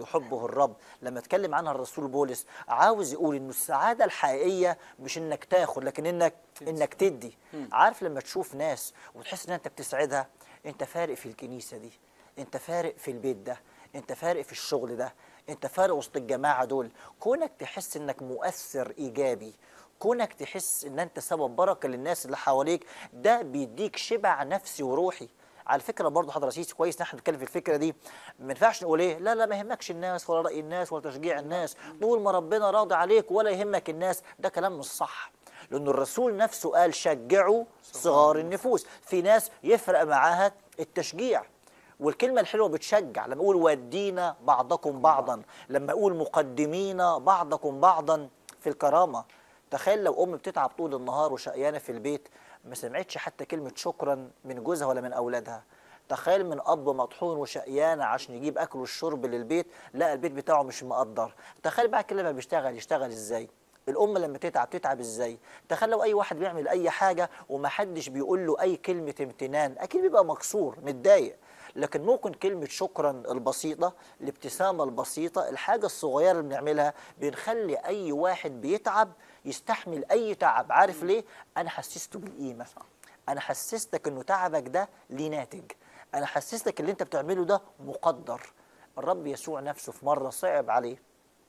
يحبه الرب لما اتكلم عنها الرسول بولس عاوز يقول انه السعاده الحقيقيه مش انك تاخد لكن انك انك تدي عارف لما تشوف ناس وتحس ان انت بتسعدها انت فارق في الكنيسه دي انت فارق في البيت ده انت فارق في الشغل ده انت فارق وسط الجماعه دول كونك تحس انك مؤثر ايجابي كونك تحس ان انت سبب بركه للناس اللي حواليك ده بيديك شبع نفسي وروحي على فكره برضه حضره سيسي كويس ان احنا بنتكلم في الفكره دي ما ينفعش نقول ايه لا لا ما يهمكش الناس ولا راي الناس ولا تشجيع الناس طول ما ربنا راضي عليك ولا يهمك الناس ده كلام مش صح لأن الرسول نفسه قال شجعوا صغار النفوس في ناس يفرق معاها التشجيع والكلمة الحلوة بتشجع لما أقول ودينا بعضكم بعضا لما أقول مقدمين بعضكم بعضا في الكرامة تخيل لو أم بتتعب طول النهار وشقيانة في البيت ما سمعتش حتى كلمة شكرا من جوزها ولا من أولادها تخيل من اب مطحون وشقيان عشان يجيب اكل والشرب للبيت لا البيت بتاعه مش مقدر تخيل بقى كده لما بيشتغل يشتغل ازاي الام لما تتعب تتعب ازاي تخيل لو اي واحد بيعمل اي حاجه ومحدش بيقول له اي كلمه امتنان اكيد بيبقى مكسور متضايق لكن ممكن كلمة شكرا البسيطة الابتسامة البسيطة الحاجة الصغيرة اللي بنعملها بنخلي أي واحد بيتعب يستحمل أي تعب عارف ليه؟ أنا حسسته بالقيمة أنا حسستك إنه تعبك ده ليه ناتج أنا حسستك اللي أنت بتعمله ده مقدر الرب يسوع نفسه في مرة صعب عليه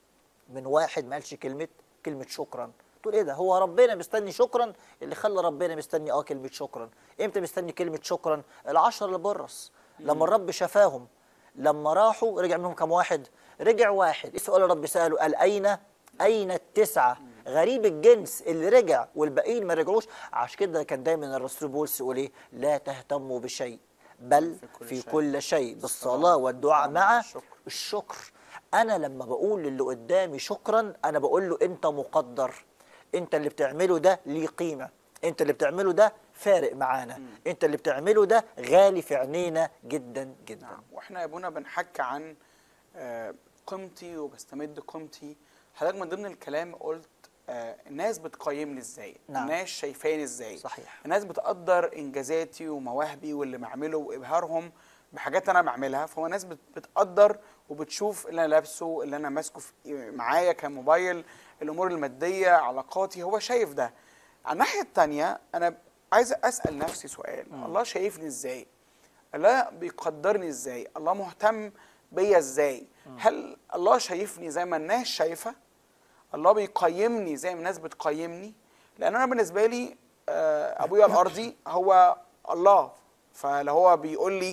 من واحد ما قالش كلمة كلمة شكرا تقول ايه ده هو ربنا مستني شكرا اللي خلى ربنا مستني اه كلمة شكرا امتى مستني كلمة شكرا العشر اللي برص لما الرب شفاهم لما راحوا رجع منهم كم واحد رجع واحد ايه سؤال الرب سأله قال اين اين التسعة غريب الجنس اللي رجع والباقيين ما رجعوش عشان كده كان دايما الرسول بولس يقول ايه لا تهتموا بشيء بل في كل في شيء. كل شيء بالصلاة والدعاء مع الشكر. الشكر انا لما بقول للي قدامي شكرا انا بقول له انت مقدر انت اللي بتعمله ده ليه قيمه انت اللي بتعمله ده فارق معانا انت اللي بتعمله ده غالي في عينينا جدا جدا نعم واحنا يا ابونا بنحكي عن آه، قيمتي وبستمد قيمتي حضرتك من ضمن الكلام قلت آه، الناس بتقيمني ازاي نعم. الناس شايفاني ازاي صحيح. الناس بتقدر انجازاتي ومواهبي واللي بعمله وابهارهم بحاجات انا بعملها فهو الناس بت- بتقدر وبتشوف اللي انا لابسه اللي انا ماسكه في- معايا كموبايل الامور الماديه علاقاتي هو شايف ده على الناحيه الثانيه انا عايز اسال نفسي سؤال الله شايفني ازاي الله بيقدرني ازاي الله مهتم بيا ازاي هل الله شايفني زي ما الناس شايفه الله بيقيمني زي ما الناس بتقيمني لان انا بالنسبه لي آه، ابويا الارضي هو الله فلو هو بيقول لي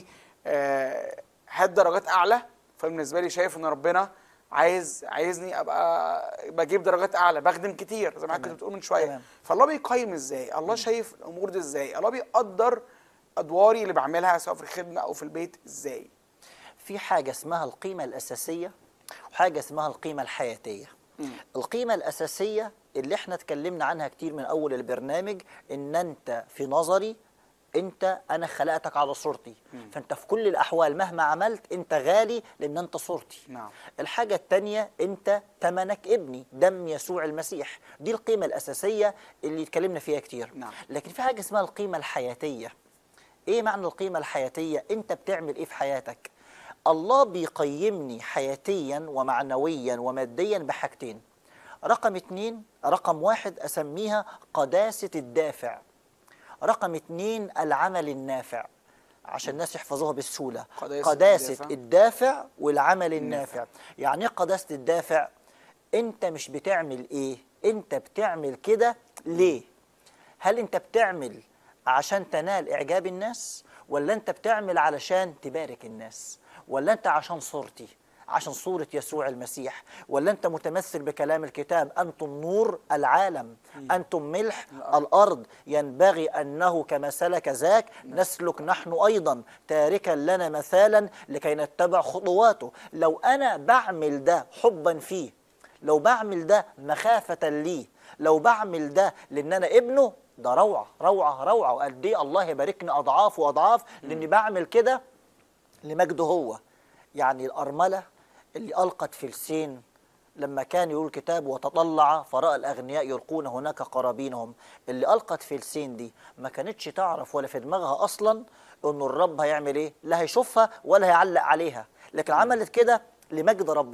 آه، هات درجات اعلى فبالنسبه لي شايف ان ربنا عايز عايزني ابقى بجيب درجات اعلى بخدم كتير زي ما حضرتك كنت بتقول من شويه تمام. فالله بيقيم ازاي الله شايف الامور دي ازاي الله بيقدر ادواري اللي بعملها سواء في الخدمه او في البيت ازاي في حاجه اسمها القيمه الاساسيه وحاجه اسمها القيمه الحياتيه القيمه الاساسيه اللي احنا اتكلمنا عنها كتير من اول البرنامج ان انت في نظري انت انا خلقتك على صورتي فانت في كل الاحوال مهما عملت انت غالي لان انت صورتي نعم. الحاجه الثانيه انت تمنك ابني دم يسوع المسيح دي القيمه الاساسيه اللي اتكلمنا فيها كتير نعم. لكن في حاجه اسمها القيمه الحياتيه ايه معنى القيمه الحياتيه انت بتعمل ايه في حياتك الله بيقيمني حياتيا ومعنويا وماديا بحاجتين رقم اتنين رقم واحد اسميها قداسه الدافع رقم اتنين العمل النافع عشان الناس يحفظوها بسهوله قداسة قداسه الدافع. الدافع والعمل النافع يعني ايه قداسه الدافع انت مش بتعمل ايه انت بتعمل كده ليه هل انت بتعمل عشان تنال اعجاب الناس ولا انت بتعمل علشان تبارك الناس ولا انت عشان صورتي عشان صورة يسوع المسيح ولا انت متمثل بكلام الكتاب انتم نور العالم انتم ملح الارض ينبغي انه كما سلك ذاك نسلك نحن ايضا تاركا لنا مثالا لكي نتبع خطواته لو انا بعمل ده حبا فيه لو بعمل ده مخافة ليه لو بعمل ده لان انا ابنه ده روعة روعة روعة وقد ايه الله يباركني اضعاف واضعاف لاني بعمل كده لمجده هو يعني الأرملة اللي ألقت في السين لما كان يقول الكتاب وتطلع فرأى الأغنياء يلقون هناك قرابينهم اللي ألقت في السين دي ما كانتش تعرف ولا في دماغها أصلا أنه الرب هيعمل إيه لا هيشوفها ولا هيعلق عليها لكن عملت كده لمجد ربنا